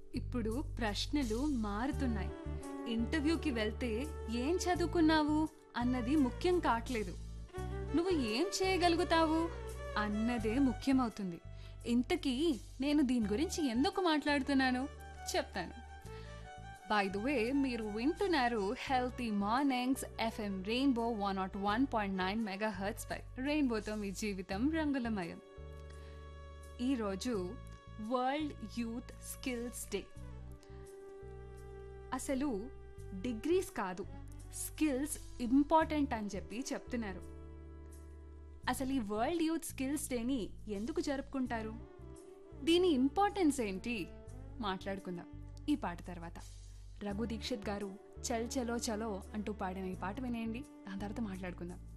ఇప్పుడు ప్రశ్నలు మారుతున్నాయి ఇంటర్వ్యూకి వెళ్తే ఏం చదువుకున్నావు అన్నది ముఖ్యం కావట్లేదు నువ్వు ఏం చేయగలుగుతావు అన్నదే ముఖ్యమవుతుంది ఇంతకీ నేను దీని గురించి ఎందుకు మాట్లాడుతున్నాను చెప్తాను బై ద వే మీరు వింటున్నారు healthy mornings FM rainbow one naught one point nine mega hertz పై రెయిన్బోతో మీ జీవితం రంగులమయం ఈరోజు వరల్డ్ యూత్ స్కిల్స్ డే అసలు డిగ్రీస్ కాదు స్కిల్స్ ఇంపార్టెంట్ అని చెప్పి చెప్తున్నారు అసలు ఈ వరల్డ్ యూత్ స్కిల్స్ డేని ఎందుకు జరుపుకుంటారు దీని ఇంపార్టెన్స్ ఏంటి మాట్లాడుకుందాం ఈ పాట తర్వాత రఘు దీక్షిత్ గారు చల్ చలో చలో అంటూ పాడిన ఈ పాట వినేయండి దాని తర్వాత మాట్లాడుకుందాం